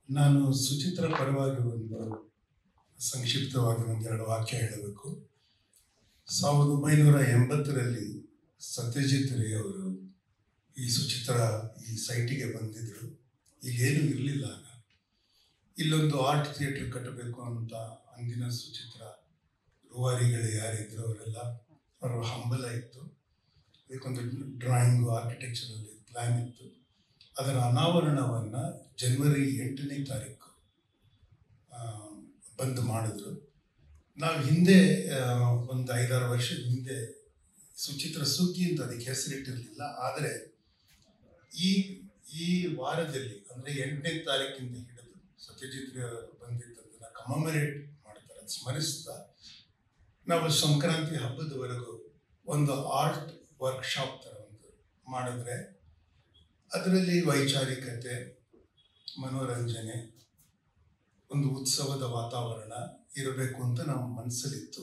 ನಾನು ಸುಚಿತ್ರ ಪರವಾಗಿ ಒಂದು ಸಂಕ್ಷಿಪ್ತವಾಗಿ ಒಂದೆರಡು ವಾಕ್ಯ ಹೇಳಬೇಕು ಸಾವಿರದ ಒಂಬೈನೂರ ಎಂಬತ್ತರಲ್ಲಿ ಸತ್ಯಜಿತ್ ರೇ ಅವರು ಈ ಸುಚಿತ್ರ ಈ ಸೈಟಿಗೆ ಬಂದಿದ್ರು ಇಲ್ಲೇನೂ ಇರಲಿಲ್ಲ ಆಗ ಇಲ್ಲೊಂದು ಆರ್ಟ್ ಥಿಯೇಟರ್ ಕಟ್ಟಬೇಕು ಅಂತ ಅಂದಿನ ಸುಚಿತ್ರ ರೂವಾರಿಗಳು ಯಾರಿದ್ರು ಅವರೆಲ್ಲ ಅವರ ಹಂಬಲ ಇತ್ತು ಅದಕ್ಕೊಂದು ಡ್ರಾಯಿಂಗು ಆರ್ಕಿಟೆಕ್ಚರಲ್ಲಿ ಪ್ಲ್ಯಾನ್ ಇತ್ತು ಅದರ ಅನಾವರಣವನ್ನು ಜನವರಿ ಎಂಟನೇ ತಾರೀಕು ಆ, ಬಂದು ಮಾಡಿದ್ರು ನಾವು ಹಿಂದೆ ಆ, ಒಂದು ಐದಾರು ವರ್ಷದ ಹಿಂದೆ ಸುಚಿತ್ರ ಸುಗ್ಗಿ ಅಂತ ಅದಕ್ಕೆ ಹೆಸರಿಟ್ಟಿರಲಿಲ್ಲ ಆದರೆ ಈ ಈ ವಾರದಲ್ಲಿ ಅಂದರೆ ಎಂಟನೇ ತಾರೀಕಿಂದ ಹಿಡಿದು ಸತ್ಯಜಿತ್ ರೇ ಅವರು ಬಂದಿದ್ದದನ್ನು ಕಮಮರೇಟ್ ಮಾಡ್ತಾರೆ ಅದ್ ಸ್ಮರಿಸ್ತಾ ನಾವು ಸಂಕ್ರಾಂತಿ ಹಬ್ಬದವರೆಗೂ ಒಂದು ಆರ್ಟ್ ವರ್ಕ್ಶಾಪ್ ಥರ ಒಂದು ಮಾಡಿದ್ರೆ ಅದರಲ್ಲಿ ವೈಚಾರಿಕತೆ ಮನೋರಂಜನೆ ಒಂದು ಉತ್ಸವದ ವಾತಾವರಣ ಇರಬೇಕು ಅಂತ ನಮ್ಮ ಮನಸ್ಸಲ್ಲಿತ್ತು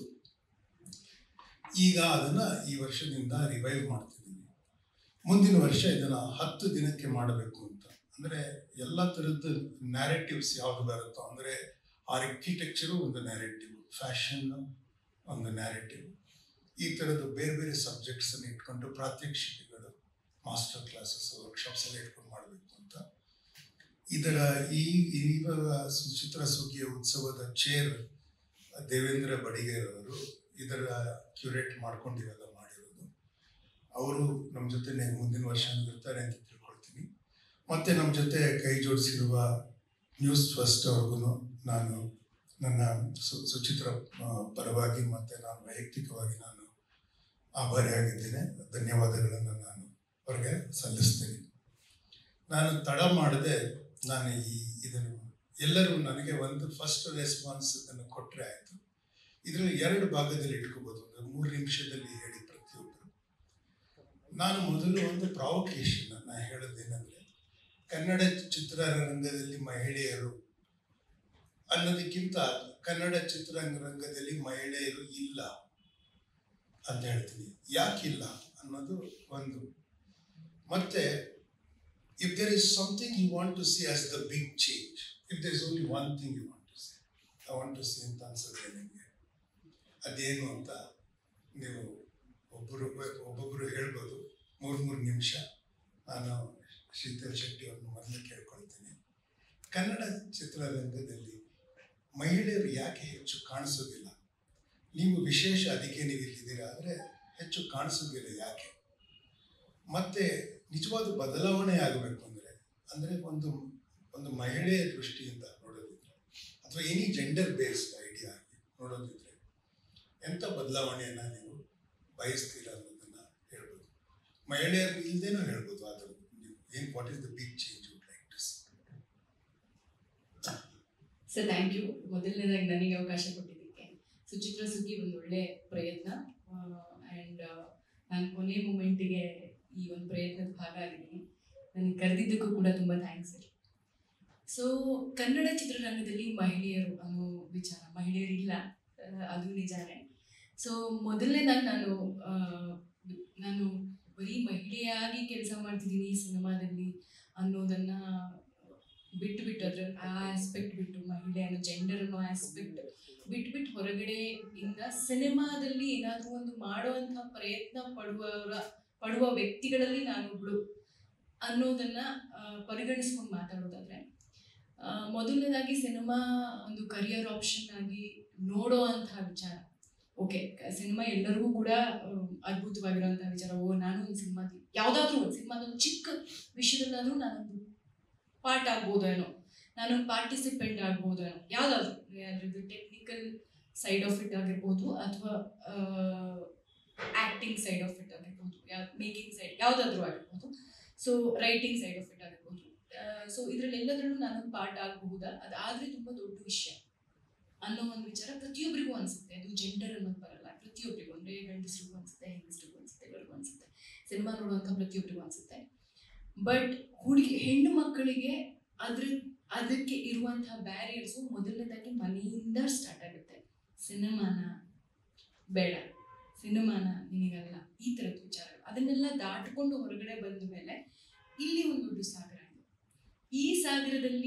ಈಗ ಅದನ್ನ ಈ ವರ್ಷದಿಂದ ರಿವೈವ್ ಮಾಡ್ತಿದ್ದೀವಿ ಮುಂದಿನ ವರ್ಷ ಇದನ್ನ ಹತ್ತು ದಿನಕ್ಕೆ ಮಾಡಬೇಕು ಅಂತ ಅಂದ್ರೆ ಎಲ್ಲ ಥರದ್ದು ನ್ಯಾರೇಟಿವ್ಸ್ ಯಾವ್ದು ಬರುತ್ತೋ ಅಂದ್ರೆ ಆರ್ಕಿಟೆಕ್ಚರು ಒಂದು ನ್ಯಾರೇಟಿವ್ ಫ್ಯಾಷನ್ ಒಂದು ನ್ಯಾರೇಟಿವ್ ಈ ಥರದ್ದು ಬೇರೆ ಬೇರೆ ಸಬ್ಜೆಕ್ಟ್ಸ್ ಅನ್ನು ಇಟ್ಕೊಂಡು ಪ್ರಾತ್ಯಕ್ಷಿಕೆಗಳು ಮಾಸ್ಟರ್ ಕ್ಲಾಸಸ್ ವರ್ಕ್ಶಾಪ್ಸ್ ಎಲ್ಲ ಇಟ್ಕೊಂಡು ಮಾಡಬೇಕು ಅಂತ ಇದರ ಈ ಇವಾಗ ಸುಚಿತ್ರ ಸುಗ್ಗಿಯ ಉತ್ಸವದ ಚೇರ್ ದೇವೇಂದ್ರ ಬಡಿಗೇರ್ ಅವರು ಇದರ ಕ್ಯೂರೇಟ್ ಮಾಡ್ಕೊಂಡು ಇವೆಲ್ಲ ಮಾಡಿರೋದು ಅವರು ನಮ್ಮ ಜೊತೆ ಮುಂದಿನ ವರ್ಷ ಇರ್ತಾರೆ ಅಂತ ತಿಳ್ಕೊಳ್ತೀನಿ ಮತ್ತೆ ನಮ್ಮ ಜೊತೆ ಕೈ ಜೋಡಿಸಿರುವ ನ್ಯೂಸ್ ಫಸ್ಟ್ ಅವ್ರಿಗೂ ನಾನು ನನ್ನ ಸು ಸುಚಿತ್ರ ಆ, ಪರವಾಗಿ ಮತ್ತೆ ನಾನು ವೈಯಕ್ತಿಕವಾಗಿ ನಾನು ಆಭಾರಿಯಾಗಿದ್ದೇನೆ ಧನ್ಯವಾದಗಳನ್ನು ನಾನು ಅವ್ರಿಗೆ ಸಲ್ಲಿಸ್ತೀನಿ ನಾನು ತಡ ಮಾಡದೆ ನಾನು ಈ ಇದನ್ನು ಎಲ್ಲರೂ ನನಗೆ ಒಂದು ಫಸ್ಟ್ ರೆಸ್ಪಾನ್ಸ್ ಇದನ್ನು ಕೊಟ್ಟರೆ ಆಯಿತು ಇದರಲ್ಲಿ ಎರಡು ಭಾಗದಲ್ಲಿ ಇಟ್ಕೋಬೋದು ಒಂದು ಮೂರು ನಿಮಿಷದಲ್ಲಿ ಹೇಳಿ ಪ್ರತಿಯೊಬ್ಬರು ನಾನು ಮೊದಲು ಒಂದು ಪ್ರಾವೊಕೇಶನ್ ನಾನು ಹೇಳೋದೇನೆಂದರೆ ಕನ್ನಡ ಚಿತ್ರರಂಗದಲ್ಲಿ ಮಹಿಳೆಯರು ಅನ್ನೋದಕ್ಕಿಂತ ಕನ್ನಡ ಚಿತ್ರರಂಗದಲ್ಲಿ ಮಹಿಳೆಯರು ಇಲ್ಲ ಅಂತ ಹೇಳ್ತೀನಿ ಯಾಕಿಲ್ಲ ಅನ್ನೋದು ಒಂದು ಮತ್ತೆ if there is something you want to see as the big change if there is only one thing you want to see I want to see ಅಂತ ಅನ್ಸುತ್ತೆ ನಿಮಗೆ ಅದೇನು ಅಂತ ನೀವು ಒಬ್ಬರು ಒಬ್ಬೊಬ್ಬರು ಹೇಳ್ಬೋದು ಮೂರು ಮೂರು ನಿಮಿಷ ನಾನು ಶೀತಲ್ ಶೆಟ್ಟಿ ಅವ್ರನ್ನ ಮೊದಲು ಕೇಳ್ಕೊಳ್ತೀನಿ ಕನ್ನಡ ಚಿತ್ರರಂಗದಲ್ಲಿ ಮಹಿಳೆಯರು ಯಾಕೆ ಹೆಚ್ಚು ಕಾಣಿಸೋದಿಲ್ಲ ನೀವು ವಿಶೇಷ ಅದಕ್ಕೆ ನೀವು ಇಲ್ಲಿದ್ದೀರಾ ಆದರೆ ಹೆಚ್ಚು ಕಾಣಿಸೋದಿಲ್ಲ ಯಾಕೆ ಮತ್ತೆ ನಿಜವಾದ ಬದಲಾವಣೆ ಆಗಬೇಕು ಅಂದರೆ ಅಂದರೆ ಒಂದು ಒಂದು ಮಹಿಳೆಯ ದೃಷ್ಟಿಯಿಂದ ನೋಡೋದಿದ್ರೆ ಅಥವಾ ಎನಿ ಜೆಂಡರ್ ಬೇಸ್ಡ್ ಐಡಿಯಾ ಆಗಿ ನೋಡೋದಿದ್ರೆ ಎಂಥ ಬದಲಾವಣೆಯನ್ನು ನೀವು ಬಯಸ್ತೀರಾ ಅನ್ನೋದನ್ನ ಹೇಳ್ಬೋದು ಮಹಿಳೆಯರು ಇಲ್ದೇನೂ ಹೇಳ್ಬೋದು ಆದರೂ ನೀವು ಏನು what is the big change would like to see sir thank you ಮೊದಲನೇದಾಗಿ ನನಗೆ ಅವಕಾಶ ಕೊಟ್ಟಿದ್ದಕ್ಕೆ ಸುಚಿತ್ರ ಸುಗ್ಗಿ ಒಂದು ಒಳ್ಳೆ ಪ್ರಯತ್ನ ಆ್ಯಂಡ್ ನಾನು ಕೊನೆ ಮೂಮೆಂಟಿಗೆ ಈ ಒಂದು ಪ್ರಯತ್ನದ ಭಾಗ ಆಗಿದ್ದೀನಿ ನನಗೆ ಕರೆದಿದ್ದಕ್ಕೂ ಕೂಡ ತುಂಬ ಥ್ಯಾಂಕ್ಸ್ ಸರ್ ಸೊ ಕನ್ನಡ ಚಿತ್ರರಂಗದಲ್ಲಿ ಮಹಿಳೆಯರು ಅನ್ನೋ ವಿಚಾರ ಮಹಿಳೆಯರಿಲ್ಲ ಆ, ಅದು ನಿಜಾನೇ ಸೊ ಮೊದಲನೇದಾಗಿ ನಾನು ಆ, ನಾನು ಬರೀ ಮಹಿಳೆಯಾಗಿ ಕೆಲಸ ಮಾಡ್ತಿದ್ದೀನಿ ಈ ಸಿನಿಮಾದಲ್ಲಿ ಅನ್ನೋದನ್ನ ಬಿಟ್ಟು ಬಿಟ್ಟು ಅದ್ರ ಆ ಆಸ್ಪೆಕ್ಟ್ ಬಿಟ್ಟು ಮಹಿಳೆ ಅನ್ನೋ ಜೆಂಡರ್ ಅನ್ನೋ ಆಸ್ಪೆಕ್ಟ್ ಬಿಟ್ಟು ಬಿಟ್ಟು ಹೊರಗಡೆ ಇಂದ ಸಿನಿಮಾದಲ್ಲಿ ಏನಾದರೂ ಒಂದು ಮಾಡುವಂಥ ಪ್ರಯತ್ನ ಪಡುವವರ ಪಡುವ ವ್ಯಕ್ತಿಗಳಲ್ಲಿ ನಾನೊಬ್ಳು ಅನ್ನೋದನ್ನ ಆ, ಪರಿಗಣಿಸ್ಕೊಂಡು ಮಾತಾಡೋದಾದ್ರೆ ಆ, ಮೊದಲನೇದಾಗಿ ಸಿನಿಮಾ ಒಂದು ಕರಿಯರ್ ಆಪ್ಷನ್ ಆಗಿ ನೋಡೋ ಅಂತಹ ವಿಚಾರ ಓಕೆ ಸಿನಿಮಾ ಎಲ್ಲರಿಗೂ ಕೂಡ ಆ, ಅದ್ಭುತವಾಗಿರುವಂತಹ ವಿಚಾರ ಓ ನಾನು ಒಂದು ಸಿನಿಮಾ ಯಾವುದಾದ್ರೂ ಒಂದು ಸಿನಿಮಾದ ಒಂದು ಚಿಕ್ಕ ವಿಷಯದಲ್ಲಾದ್ರೂ ನಾನೊಂದು ಪಾರ್ಟ್ ಆಗ್ಬೋದೇನೋ ನಾನೊಂದು ಪಾರ್ಟಿಸಿಪೆಂಟ್ ಆಗ್ಬೋದೇನೋ ಯಾವುದಾದ್ರೂ ಅದ್ರದ್ದು ಟೆಕ್ನಿಕಲ್ ಸೈಡ್ ಆಫ್ ಇಟ್ ಆಗಿರ್ಬೋದು ಅಥವಾ ಆಕ್ಟಿಂಗ್ ಸೈಡ್ ಆಫ್ ಇಟ್ ಆಗಿರ್ಬೋದು ಯಾವ ಮೇಕಿಂಗ್ ಸೈಡ್ ಯಾವುದಾದ್ರೂ ಆಗಿರ್ಬೋದು so writing side of it ಆಗಿರ್ಬೋದು ಸೊ ಇದರಲ್ಲೆಲ್ಲದ್ರಲ್ಲೂ ನಾನೊಂದು ಪಾರ್ಟ್ ಆಗಬಹುದಾ ಅದಾದ್ರೆ ತುಂಬ ದೊಡ್ಡ ವಿಷಯ ಅನ್ನೋ ಒಂದು ವಿಚಾರ ಪ್ರತಿಯೊಬ್ಬರಿಗೂ ಅನ್ಸುತ್ತೆ ಅದು ಜೆಂಡರ್ ಅನ್ನೋದು ಬರಲ್ಲ ಪ್ರತಿಯೊಬ್ಬರಿಗೂ ಅಂದ್ರೆ ಗಂಡಸರಿಗೂ ಅನ್ಸುತ್ತೆ ಹೆಂಗಸರಿಗೂ ಅನ್ಸುತ್ತೆ ಎಲ್ಲರಿಗೂ ಅನ್ಸುತ್ತೆ ಸಿನಿಮಾ ನೋಡುವಂಥ ಪ್ರತಿಯೊಬ್ಬರಿಗೂ ಅನ್ಸುತ್ತೆ ಬಟ್ ಹುಡುಗಿ ಹೆಣ್ಣು ಮಕ್ಕಳಿಗೆ ಅದ್ರ ಅದಕ್ಕೆ ಇರುವಂತಹ ಬ್ಯಾರಿಯರ್ಸು ಮೊದಲನೇದಾಗಿ ಮನೆಯಿಂದ ಸ್ಟಾರ್ಟ್ ಆಗುತ್ತೆ ಸಿನಿಮಾನ ಬೇಡ ಸಿನಿಮಾನ ನಿನಗಲ್ಲ ಈ ಥರದ ವಿಚಾರಗಳು ಅದನ್ನೆಲ್ಲ ದಾಟ್ಕೊಂಡು ಹೊರಗಡೆ ಬಂದ ಮೇಲೆ ಇಲ್ಲಿ ಒಂದು ದೊಡ್ಡ ಸಾಗರ ಇದೆ ಈ ಸಾಗರದಲ್ಲಿ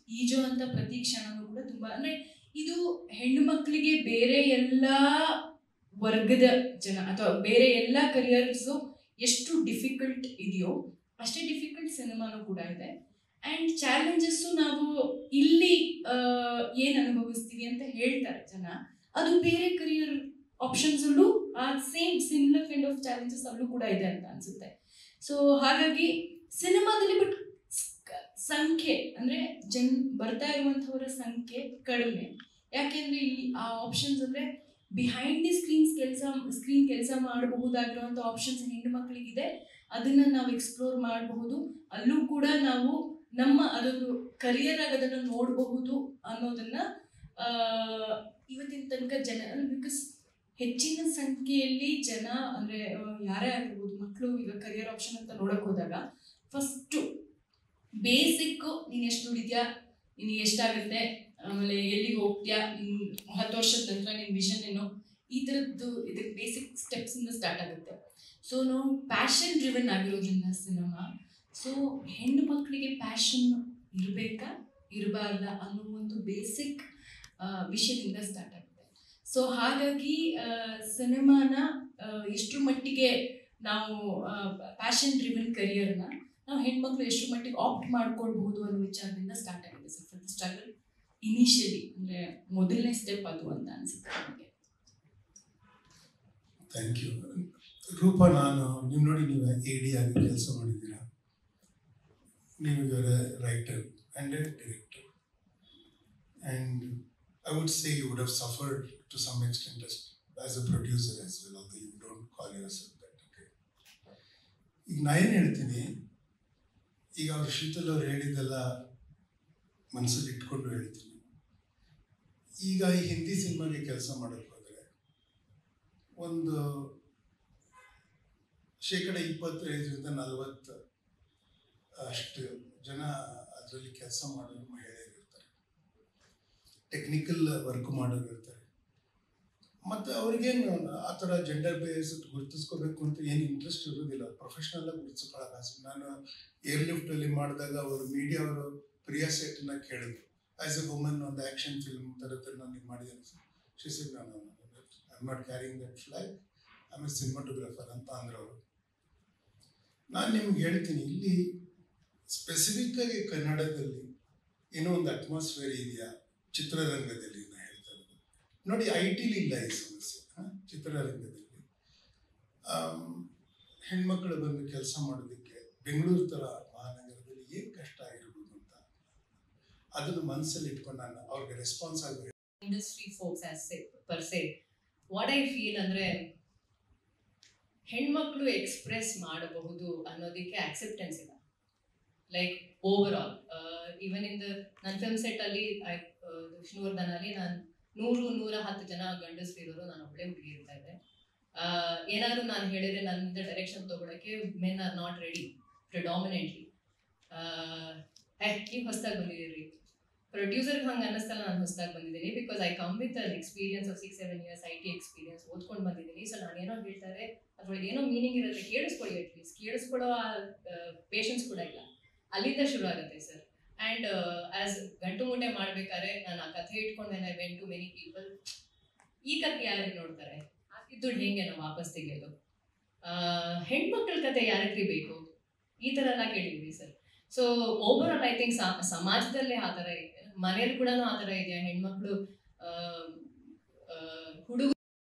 ಈಜುವಂತ ಪ್ರತಿ ಕ್ಷಣನೂ ಕೂಡ ತುಂಬಾ ಅಂದ್ರೆ ಇದು ಹೆಣ್ಣು ಮಕ್ಕಳಿಗೆ ಬೇರೆ ಎಲ್ಲ ವರ್ಗದ ಜನ ಅಥವಾ ಬೇರೆ ಎಲ್ಲ ಕರಿಯರ್ಸು ಎಷ್ಟು ಡಿಫಿಕಲ್ಟ್ ಇದೆಯೋ ಅಷ್ಟೇ ಡಿಫಿಕಲ್ಟ್ ಸಿನಿಮಾನು ಕೂಡ ಇದೆ ಆ್ಯಂಡ್ ಚಾಲೆಂಜಸ್ಸು ನಾವು ಇಲ್ಲಿ ಏನು ಅನುಭವಿಸ್ತೀವಿ ಅಂತ ಹೇಳ್ತಾರೆ ಜನ ಅದು ಬೇರೆ ಕರಿಯರ್ ಆಪ್ಷನ್ಸಲ್ಲೂ ಆ same similar kind of challenges ಅಲ್ಲೂ ಕೂಡ ಇದೆ ಅಂತ ಅನ್ಸುತ್ತೆ ಸೊ ಹಾಗಾಗಿ ಸಿನಿಮಾದಲ್ಲಿ ಬಟ್ ಸಂಖ್ಯೆ ಅಂದ್ರೆ ಜನ್ ಬರ್ತಾ ಇರುವಂಥವರ ಸಂಖ್ಯೆ ಕಡಿಮೆ ಯಾಕೆಂದ್ರೆ ಇಲ್ಲಿ ಆ ಆಪ್ಷನ್ಸ್ ಅಂದ್ರೆ ಬಿಹೈಂಡ್ ದಿ ಸ್ಕ್ರೀನ್ಸ್ ಕೆಲಸ ಸ್ಕ್ರೀನ್ ಕೆಲಸ ಮಾಡಬಹುದಾಗಿರುವಂಥ ಆಪ್ಷನ್ಸ್ ಹೆಣ್ಣು ಮಕ್ಕಳಿಗಿದೆ ಅದನ್ನ ನಾವು ಎಕ್ಸ್ಪ್ಲೋರ್ ಮಾಡಬಹುದು ಅಲ್ಲೂ ಕೂಡ ನಾವು ನಮ್ಮ ಅದೊಂದು ಕರಿಯರ್ ಆಗಿ ಅದನ್ನು ನೋಡಬಹುದು ಅನ್ನೋದನ್ನ ಆ, ಇವತ್ತಿನ ತನಕ ಜನ ಬಿಕಾಸ್ ಹೆಚ್ಚಿನ ಸಂಖ್ಯೆಯಲ್ಲಿ ಜನ ಅಂದ್ರೆ ಆ, ಯಾರೇ ಆಗಿರ್ಬೋದು ಮಕ್ಕಳು ಈಗ ಕರಿಯರ್ ಆಪ್ಷನ್ ಅಂತ ನೋಡಕ್ ಹೋದಾಗ ಫಸ್ಟು ಬೇಸಿಕ್ಕು ನೀನು ಎಷ್ಟು ದುಡಿದ್ಯಾ ನಿನಗೆ ಎಷ್ಟಾಗುತ್ತೆ ಆಮೇಲೆ ಎಲ್ಲಿಗೆ ಹೋಗ್ತೀಯಾ ನಿನ್ ಹತ್ತು ವರ್ಷದ ನಂತರ ನಿನ್ನ ವಿಷನ್ ಏನು ಈ ಥರದ್ದು ಇದಕ್ಕೆ ಬೇಸಿಕ್ ಸ್ಟೆಪ್ಸಿಂದ ಸ್ಟಾರ್ಟ್ ಆಗುತ್ತೆ ಸೊ ನಾವು ಪ್ಯಾಷನ್ ಡ್ರಿವನ್ ಆಗಿರೋದ್ರಿಂದ ಸಿನಿಮಾ ಸೊ ಹೆಣ್ಣು ಮಕ್ಕಳಿಗೆ ಪ್ಯಾಷನ್ ಇರಬೇಕಾ ಇರಬಾರ್ದ ಅನ್ನೋ ಒಂದು ಬೇಸಿಕ್ ವಿಷಯದಿಂದ ಸ್ಟಾರ್ಟ್ ಆಗುತ್ತೆ ಸೊ ಹಾಗಾಗಿ ಸಿನಿಮಾನ ಎಷ್ಟು ಮಟ್ಟಿಗೆ ನಾವು ಪ್ಯಾಷನ್ ಡ್ರಿವನ್ ಕರಿಯರ್ನ ನಾವು ಹೆಣ್ಮಕ್ಳು ಎಷ್ಟು ಮಟ್ಟಿಗೆ ಆಪ್ಟ್ ಮಾಡ್ಕೊಳ್ಬಹುದು ಅನ್ನೋ ವಿಚಾರದಿಂದ ಸ್ಟಾರ್ಟ್ ಆಗಿದೆ ಸರ್ ಫಸ್ಟ್ ಸ್ಟ್ರಗಲ್ ಇನಿಷಿಯಲಿ ಅಂದರೆ ಮೊದಲನೇ ಸ್ಟೆಪ್ ಅದು ಅಂತ ಅನ್ಸುತ್ತೆ ನನಗೆ ಥ್ಯಾಂಕ್ ಯು ರೂಪ ನಾನು ನೀವು ನೋಡಿ ನೀವು ಎ ಡಿ ಆಗಿ ಕೆಲಸ ಮಾಡಿದ್ದೀರಾ ನೀವು ಇವರ writer and a director and I would say you would have suffered to some extent as a producer as well ಅದು you don't call yourself that okay ಈಗ ನಾ ಏನು ಹೇಳ್ತೀನಿ ಈಗ ಅವ್ರು ಶೀತಲ್ ಅವ್ರು ಹೇಳಿದ್ದೆಲ್ಲ ಮನಸ್ಸಲ್ಲಿ ಇಟ್ಕೊಂಡು ಹೇಳ್ತೀನಿ ಈಗ ಈ ಹಿಂದಿ ಸಿನಿಮಾಗೆ ಕೆಲಸ ಮಾಡೋಕ್ಕೆ ಹೋದರೆ ಒಂದು ಶೇಕಡ ಇಪ್ಪತ್ತೈದರಿಂದ ನಲವತ್ತು ಅಷ್ಟು ಜನ ಅದರಲ್ಲಿ ಕೆಲಸ ಮಾಡೋರು ಮಹಿಳೆಯರು ಇರ್ತಾರೆ ಟೆಕ್ನಿಕಲ್ ವರ್ಕ್ ಮಾಡೋರು ಇರ್ತಾರೆ ಮತ್ತು ಅವ್ರಿಗೇನು ಆ ಥರ ಜೆಂಡರ್ ಬೇಸ್ ಗುರುತಿಸ್ಕೋಬೇಕು ಅಂತ ಏನು ಇಂಟ್ರೆಸ್ಟ್ ಇರೋದಿಲ್ಲ ಪ್ರೊಫೆಷ್ನಲ್ ಆಗಿ ಗುರುತಿಸ್ಕೊಳ್ಳೋಕೆ ನಾನು ಏರ್ ಲಿಫ್ಟಲ್ಲಿ ಮಾಡಿದಾಗ ಅವರು ಮೀಡಿಯಾ ಅವರು ಪ್ರಿಯಾ ಸೆಟ್ನ ಕೇಳಿದ್ರು ಆಸ್ ಎ ವುಮನ್ ಒಂದು ಆ್ಯಕ್ಷನ್ ಫಿಲ್ಮ್ ಥರದ್ದು ನಾನು ಇದು ಮಾಡಿದ್ದೇನೆ ಶಿಸಿದ್ ನಾನು I not caring that flag ಆಮೇಲೆ ಸಿನಿಮಾಟೋಗ್ರಫರ್ ಅಂತ ಅಂದ್ರು ಅವರು ನಾನು ನಿಮ್ಗೆ ಹೇಳ್ತೀನಿ ಇಲ್ಲಿ ಸ್ಪೆಸಿಫಿಕ್ ಆಗಿ ಕನ್ನಡದಲ್ಲಿ ಏನೋ ಒಂದು ಅಟ್ಮಾಸ್ಫಿಯರ್ ಇದೆಯಾ ಚಿತ್ರರಂಗದಲ್ಲಿ ನಾ ಹೇಳ್ತಾ ಇರೋದು ನೋಡಿ ಐ ಟಿಲಿ ಇಲ್ಲ ಈ ಸಮಸ್ಯೆ ಹ? ಚಿತ್ರರಂಗದಲ್ಲಿ ಆಮ್, ಹೆಣ್ಮಕ್ಳು ಬಂದು ಕೆಲಸ ಮಾಡೋದಕ್ಕೆ ಬೆಂಗಳೂರು ಥರ ಮಹಾನಗರದಲ್ಲಿ ಏನು ಕಷ್ಟ ಆಗಿರ್ಬೋದು ಅಂತ ಅದನ್ನು ಮನಸ್ಸಲ್ಲಿ ಇಟ್ಕೊಂಡು ನಾನು ಅವ್ರಿಗೆ ರೆಸ್ಪಾನ್ಸ್ ಆಗಬೇಕು industry folks as per se what I feel ಅಂದ್ರೆ ಹೆಣ್ಮಕ್ಳು ಎಕ್ಸ್ಪ್ರೆಸ್ ಮಾಡಬಹುದು ಅನ್ನೋದಕ್ಕೆ ಅಕ್ಸೆಪ್ಟೆನ್ಸ್ ಇಲ್ಲ like over all even in the ನನ್ನ ಫಿಲ್ಮ್ ಸೆಟ್ ಅಲ್ಲಿ I- ಆ, ವಿಷ್ಣುವರ್ಧನ್ ಅಲ್ಲಿ ನಾನು ನೂರು ನೂರ ಹತ್ತು ಜನ ಗಂಡಸರು ಇರೋರು ನಾನು ಒಳ್ಳೆ ಹುಡುಗಿ ಇರ್ತಾ ಇದ್ದೆ ಆ, ಏನಾದ್ರು ನಾನು ಹೇಳಿದ್ರೆ ನನ್ನಿಂದ ಡೈರೆಕ್ಷನ್ ತಗೊಳಕ್ಕೆ men are not ready predominantly ನೀವು ಹೊಸದಾಗಿ ಬಂದಿದ್ದೀರಿ ಪ್ರೊಡ್ಯೂಸರ್ಗೆ ಹಂಗೆ ಅನ್ನಿಸ್ತಲ್ಲ ನಾನು ಹೊಸದಾಗಿ ಬಂದಿದ್ದೀನಿ because I come with an experience of six seven years I T experience ಓದ್ಕೊಂಡು ಬಂದಿದ್ದೀನಿ ಸೊ ನಾನು ಏನೋ ಹೇಳ್ತಾರೆ ಅದ್ರೊಳಗೆ ಏನೋ ಮೀನಿಂಗ್ ಇರುತ್ತೆ ಕೇಳಿಸ್ಕೊಳ್ಳಿ ಅಟ್ಲೀಸ್ಟ್ ಕೇಳಿಸ್ಕೊಳ್ಳೋ ಪೇಷನ್ಸ್ ಕೂಡ ಇಲ್ಲ ಅಲ್ಲಿಂದ ಶುರು ಆಗುತ್ತೆ ಸರ್ ಆ್ಯಂಡ್ ಆಸ್ ಗಂಟು ಮುಟ್ಟೆ ಮಾಡ್ಬೇಕಾದ್ರೆ ನಾನು ಆ ಕಥೆ ಇಟ್ಕೊಂಡು I went to many people ಈ ಕಥೆ ಯಾರಿಗೆ ನೋಡ್ತಾರೆ ಹಾಕಿದ ದುಡ್ಡು ಹೆಂಗೆ ನಾವು ವಾಪಸ್ ತೆಗೆಯೋದು ಆ, ಹೆಣ್ಮಕ್ಳ ಕತೆ ಯಾರಿಗೆ ಬೇಕು ಈ ಥರ ಎಲ್ಲ ಕೇಳಿದ್ವಿ sir so over all I think ಸಮಾಜದಲ್ಲೇ ಆ ಥರ ಇದೆ ಮನೇಲಿ ಕೂಡ ಆ ಥರ ಇದೆಯಾ ಹೆಣ್ಮಕ್ಳು ಹುಡುಗ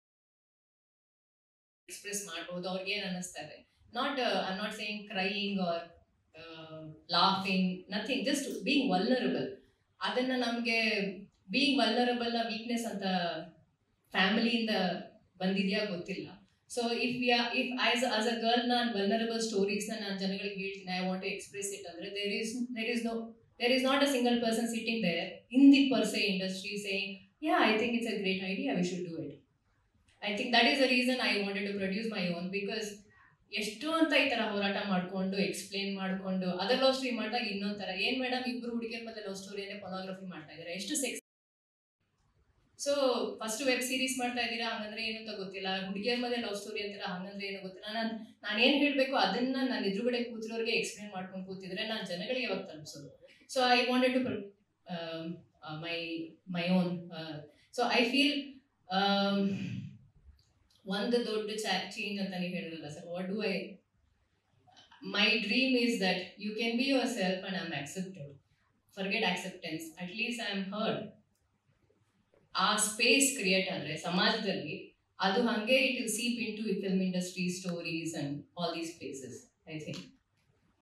ಎಕ್ಸ್ಪ್ರೆಸ್ ಮಾಡ್ಬೋದು ಅವ್ರಿಗೆ ಏನು ಅನ್ನಿಸ್ತಾರೆ not I not saying crying or laughing nothing just being vulnerable ಅದನ್ನ ನಮಗೆ ಬೀಯಿಂಗ್ ವಲ್ನರಬಲ್ ವೀಕ್ನೆಸ್ ಅಂತ ಫ್ಯಾಮಿಲಿಯಿಂದ ಬಂದಿದೆಯಾ ಗೊತ್ತಿಲ್ಲ so if we if as as a girl ನಾನು ವಲ್ನರಬಲ್ ಸ್ಟೋರೀಸ್ನ ನಾನು ಜನಗಳಿಗೆ ಹೇಳ್ತೀನಿ I want to express it ಅಂದರೆ there is there is no there is not a single person sitting there in the per se industry saying yeah I think it's a great idea V should do it I think that is the reason I wanted to produce my own because ಎಷ್ಟು ಅಂತ ಈ ತರ ಹೋರಾಟ ಮಾಡ್ಕೊಂಡು explain ಮಾಡ್ಕೊಂಡು other love story ಮಾಡಿದಾಗ ಇನ್ನೊಂದ್ ತರ ಏನ್ ಮೇಡಮ್ ಇಬ್ರು ಹುಡುಗಿಯರ ಮತ್ತೆ ಲವ್ ಸ್ಟೋರಿಯನ್ನೇ ಪೊನೋಗ್ರಫಿ ಮಾಡ್ತಾ ಇದಾರೆ ಎಷ್ಟು sex so first web series ಮಾಡ್ತಾ ಇದ್ದೀರಾ ಹಂಗಂದ್ರೆ ಏನು ಅಂತ ಗೊತ್ತಿಲ್ಲ ಹುಡುಗಿಯರ ಮಧ್ಯೆ ಲವ್ ಸ್ಟೋರಿ ಅಂತೀರಾ ಹಂಗಂದ್ರೆ ಏನು ಗೊತ್ತಿಲ್ಲ ನಾನು ನಾನು ಏನ್ ಹೇಳ್ಬೇಕು ಅದನ್ನ ನಾನು ಎದುರುಗಡೆ ಕೂತಿರೋರಿಗೆ ಎಕ್ಸ್ಪ್ಲೇನ್ ಮಾಡ್ಕೊಂಡು ಕೂತಿದ್ರೆ ನಾನು ಜನಗಳಿಗೆ ಯಾವಾಗ ತಲುಪಿಸೋದು so I wanted to my my own so I feel ಒಂದು ದೊಡ್ಡ ಚೇಂಜ್ ಅಂತ ನೀವು ಹೇಳಿದ್ರಲ್ಲ sir what do I my dream is that you can be yourself and I am accepted forget acceptance at least I am heard ಆ space create ಆದರೆ ಸಮಾಜದಲ್ಲಿ ಅದು ಹಾಗೆ it will seep into film industry stories and all these places I think